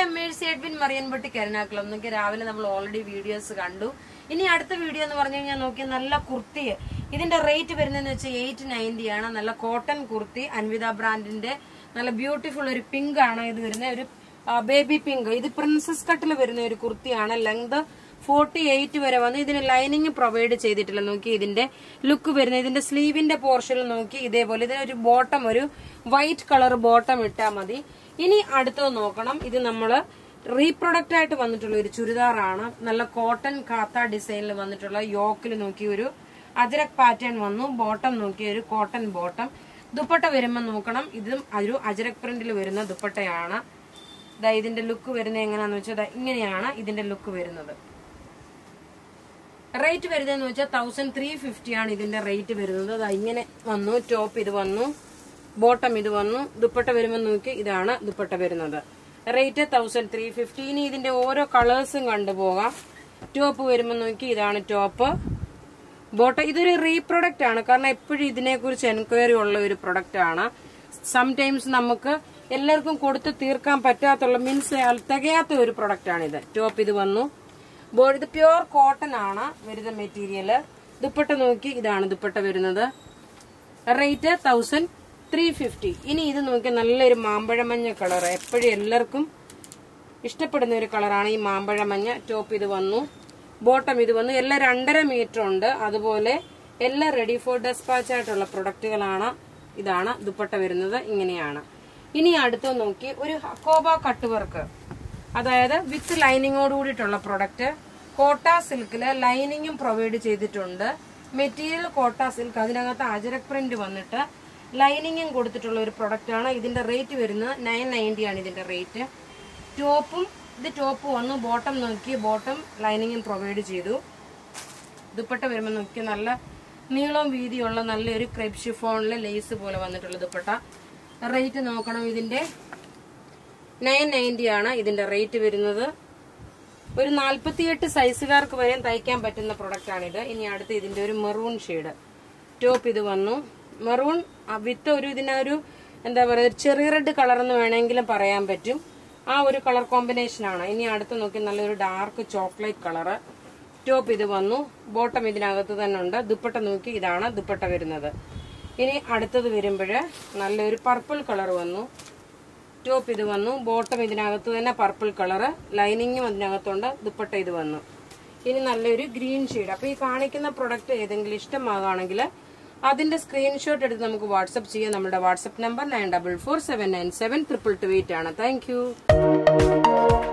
എമ്മേഴ്സി Edwin മറിയൻപട്ടി കരുനാക്കുളം എന്നൊക്കെ രാവിലെ നമ്മൾ ഓൾറെഡി വീഡിയോസ് കണ്ടു ഇനി അടുത്ത വീഡിയോ എന്ന് പറഞ്ഞു കഴിഞ്ഞാൽ നോക്കി നല്ല കുർത്തി ഇതിന്റെ റേറ്റ് വരുന്നതെന്ന് വെച്ചാൽ എയ്റ്റ് നയൻറ്റി ആണ് നല്ല കോട്ടൺ കുർത്തി അൻവിത ബ്രാൻഡിന്റെ നല്ല ബ്യൂട്ടിഫുൾ ഒരു പിങ്ക് ആണ് ഇത് വരുന്നത് ഒരു ബേബി പിങ്ക് ഇത് പ്രിൻസസ് കട്ടിൽ വരുന്ന ഒരു കുർത്തിയാണ് ലെങ്ത് ഫോർട്ടി എയ്റ്റ് വരെ വന്ന് ഇതിന് ലൈനിങ് പ്രൊവൈഡ് ചെയ്തിട്ടില്ല നോക്കി ഇതിന്റെ ലുക്ക് വരുന്നത് ഇതിന്റെ സ്ലീവിന്റെ പോർഷനിൽ നോക്കി ഇതേപോലെ ഇതിനൊരു ബോട്ടം ഒരു വൈറ്റ് കളർ ബോട്ടം ഇട്ടാൽ മതി ഇനി അടുത്തത് നോക്കണം ഇത് നമ്മള് റീപ്രൊഡക്റ്റ് ആയിട്ട് വന്നിട്ടുള്ള ഒരു ചുരിദാറാണ് നല്ല കോട്ടൺ കാത്ത ഡിസൈനിൽ വന്നിട്ടുള്ള യോക്കിൽ നോക്കി ഒരു അജരക് പാറ്റേൺ വന്നു ബോട്ടം നോക്കി ഒരു കോട്ടൺ ബോട്ടം ദുപ്പട്ട വരുമ്പോൾ നോക്കണം ഇതും ഒരു അജരക് പ്രിന്റിൽ വരുന്ന ദുപ്പട്ടയാണ് ദാ ഇതിന്റെ ലുക്ക് വരുന്നത് എങ്ങനെയാന്ന് വെച്ചാൽ ദാ ഇങ്ങനെയാണ് ഇതിന്റെ ലുക്ക് വരുന്നത് റേറ്റ് വരുന്നതെന്ന് വെച്ചാൽ തൗസൻഡ് ത്രീ ഫിഫ്റ്റി ആണ് ഇതിന്റെ റേറ്റ് വരുന്നത് ദാ ഇങ്ങനെ വന്നു ടോപ്പ് ഇത് വന്നു ബോട്ടം ഇത് വന്നു ദുപ്പട്ട വരുമ്പോൾ നോക്കി ഇതാണ് ദുപ്പട്ട വരുന്നത് റേറ്റ് തൗസൻഡ് ത്രീ ഫിഫ്റ്റി ഇനി ഇതിന്റെ ഓരോ കളേഴ്സും കണ്ടുപോകാം ടോപ്പ് വരുമ്പോൾ നോക്കി ഇതാണ് ടോപ്പ് ബോട്ടം ഇതൊരു റീപ്രൊഡക്റ്റ് ആണ് കാരണം എപ്പോഴും ഇതിനെക്കുറിച്ച് എൻക്വയറി ഉള്ള ഒരു പ്രൊഡക്റ്റ് ആണ് സംടൈംസ് നമുക്ക് എല്ലാവർക്കും കൊടുത്ത് തീർക്കാൻ പറ്റാത്തുള്ള മീൻസ് തികയാത്ത ഒരു പ്രൊഡക്റ്റ് ആണ് ഇത് ടോപ്പ് ഇത് വന്നു ബോ- ഇത് പ്യുവർ കോട്ടൺ ആണ് വരുന്ന മെറ്റീരിയൽ ദുപ്പട്ട നോക്കി ഇതാണ് ദുപ്പട്ട വരുന്നത് റേറ്റ് തൗസൻഡ് ത്രീ ഫിഫ്റ്റി ഇനി ഇത് നോക്കി നല്ലൊരു മാമ്പഴ മഞ്ഞ കളർ എപ്പോഴും എല്ലാവർക്കും ഇഷ്ടപ്പെടുന്ന ഒരു കളറാണ് ഈ മാമ്പഴ മഞ്ഞ ടോപ്പ് ഇത് വന്നു ബോട്ടം ഇത് വന്നു എല്ലാം രണ്ടര മീറ്റർ ഉണ്ട് അതുപോലെ എല്ലാം റെഡി ഫോർ ഡെസ്പാച്ച് ആയിട്ടുള്ള പ്രൊഡക്റ്റുകളാണ് ഇതാണ് ദുപ്പട്ട വരുന്നത് ഇങ്ങനെയാണ് ഇനി അടുത്ത് നോക്കി ഒരു ഹക്കോബ കട്ട് വർക്ക് അതായത് വിത്ത് ലൈനിങ്ങോട് കൂടിയിട്ടുള്ള പ്രൊഡക്റ്റ് കോട്ട സിൽക്കില് ലൈനിങ്ങും പ്രൊവൈഡ് ചെയ്തിട്ടുണ്ട് മെറ്റീരിയൽ കോട്ട സിൽക്ക് അതിനകത്ത് അജരക് പ്രിന്റ് വന്നിട്ട് ലൈനിങ്ങും കൊടുത്തിട്ടുള്ള ഒരു പ്രൊഡക്റ്റ് ആണ് ഇതിന്റെ റേറ്റ് വരുന്നത് നയൻ നയൻറ്റി ആണ് ഇതിന്റെ റേറ്റ് ടോപ്പും ഇത് ടോപ്പ് വന്നു ബോട്ടം നോക്കി ബോട്ടം ലൈനിങ്ങും പ്രൊവൈഡ് ചെയ്തു ദുപ്പട്ട വരുമ്പോൾ നോക്കി നല്ല നീളവും വീതിയുള്ള നല്ലൊരു ക്രെബ് ഷിഫോണിലെ ലേസ് പോലെ വന്നിട്ടുള്ള ദുപ്പട്ട റേറ്റ് നോക്കണം ഇതിന്റെ നയൻ നയൻറ്റി ആണ് ഇതിന്റെ റേറ്റ് വരുന്നത് ഒരു നാൽപ്പത്തിയെട്ട് സൈസുകാർക്ക് വരെ തയ്ക്കാൻ പറ്റുന്ന പ്രൊഡക്റ്റ് ആണിത് ഇനി അടുത്ത് ഇതിന്റെ ഒരു മെറൂൺ ഷെയ്ഡ് ടോപ്പ് ഇത് വന്നു മെറൂൺ വിത്ത് ഒരു ഇതിനൊരു എന്താ പറയുക ചെറിയ റെഡ് കളർ എന്ന് വേണമെങ്കിലും പറയാൻ പറ്റും ആ ഒരു കളർ കോമ്പിനേഷൻ ആണ് ഇനി അടുത്ത് നോക്കി നല്ലൊരു ഡാർക്ക് ചോക്ലേറ്റ് കളറ് ടോപ്പ് ഇത് വന്നു ബോട്ടം ഇതിനകത്ത് തന്നെ ഉണ്ട് ദുപ്പട്ട നോക്കി ഇതാണ് ദുപ്പട്ട വരുന്നത് ഇനി അടുത്തത് വരുമ്പോൾ നല്ലൊരു പർപ്പിൾ കളർ വന്നു ടോപ്പ് ഇത് വന്നു ബോട്ടം ഇതിനകത്ത് തന്നെ പർപ്പിൾ കളറ് ലൈനിങ്ങും അതിനകത്തുണ്ട് ദുപ്പട്ട ഇത് വന്നു ഇനി നല്ലൊരു ഗ്രീൻ ഷെയ്ഡ് അപ്പൊ ഈ കാണിക്കുന്ന പ്രൊഡക്റ്റ് ഏതെങ്കിലും ഇഷ്ടമാകുകയാണെങ്കിൽ അതിന്റെ സ്ക്രീൻഷോട്ട് എടുത്ത് നമുക്ക് വാട്സപ്പ് ചെയ്യാം നമ്മുടെ WhatsApp number nine double four seven nine seven triple two eight ആണ് താങ്ക് യു